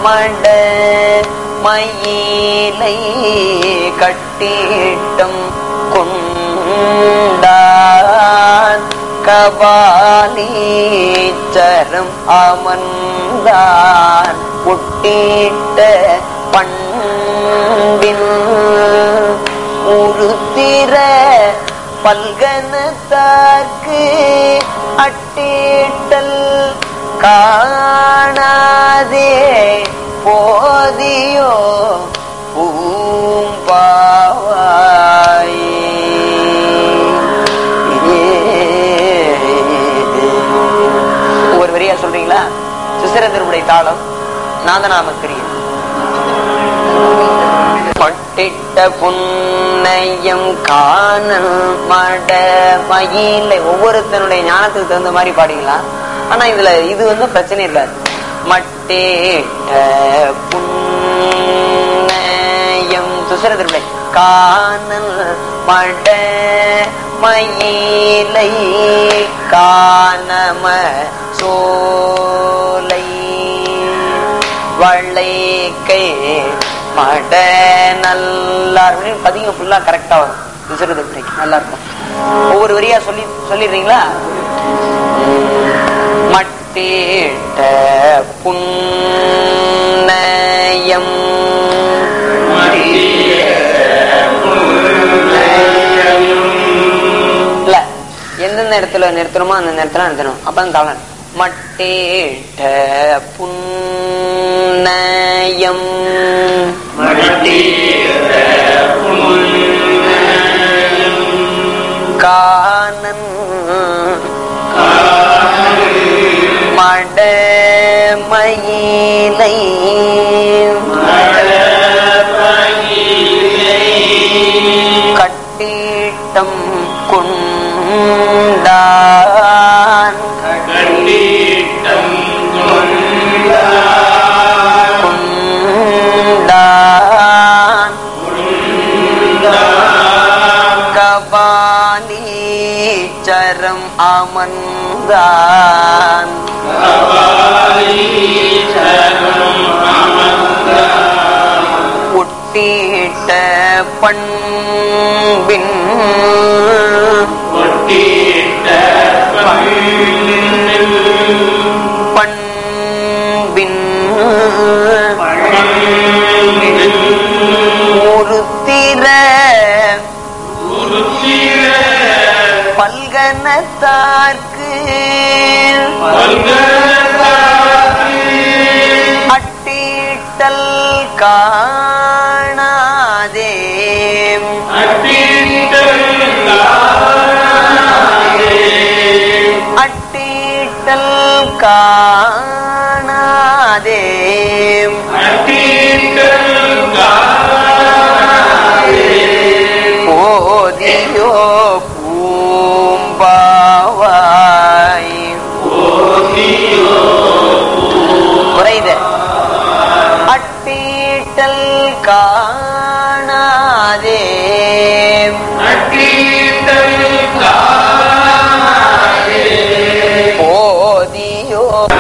மட மயிலை கட்டிட்டம் கொண்டான் கபாலீச்சரம் அமர்ந்தான் புட்டிட்ட பண்பின் உருத்திர பல்கனத்தார்க்கு அட்டீட்டல் காணாதே போதியோ பூம்பாவாய் ஒரு வரியா சொல்றீங்களா சுசிரந்தருடைய தாளம் நாதநாமக்கிரியம் பட்டிட்ட புன்னையம் காணல் மட மயிலை ஒவ்வொருத்தனுடைய ஞானத்துக்கு தகுந்த மாதிரி பாடிக்கலாம் ஆனா இதுல இது வந்து பிரச்சனை இருக்காது மட்டேட்ட புன்னையம் சுசரத்திருப்பை காணல் மட மயிலை காணம சோலை வளைக்கை மட நல்லார் பதிங்க ஃபுல்லா கரெக்டா வரும் விசுறது நல்லா இருக்கும் ஒவ்வொரு வரியா சொல்லி சொல்லிடுறீங்களா மட்டேட்ட புன்னயம் இல்ல எந்தெந்த இடத்துல நிறுத்தணுமோ அந்த இடத்துல நிறுத்தணும் அப்பதான் தாளம் மட்டேட்ட புன்னயம் காணன் மட மயிலை கட்டீட்டம் கொண்டான் கொண்டான் கபாலீச்சரம் அமர்ந்தான் ஒட்டீட்ட பண்பின் பண்பின் ஒருத்திர பல்கனத்தார்க்கு அட்டீட்டல் காணாதே அட்டீட்டல் காணாதே போதியோ பூம்பாவாய் குறைது அட்டீட்டல் காணாதே போதியோ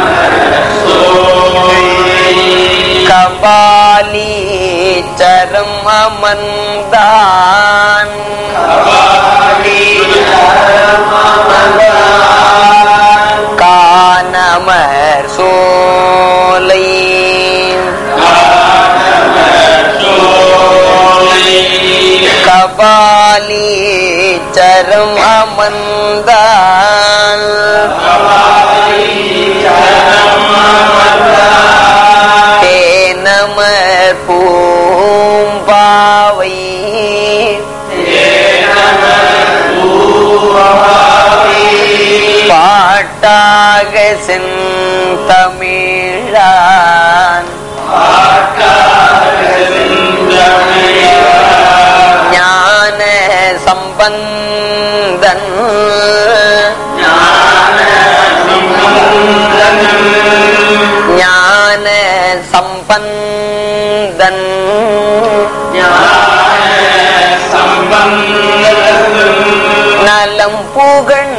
கபாலீச்சரம் அமர்ந்தான் காணமர் சோலை கபாலீச்சரம் அமர்ந்தான் தேனமர் பூம்பாவை பாட்டாக செந்தமிழான் ஞான சம்பந்தன் ஞான சம்பந்தன் நலம் புகழ்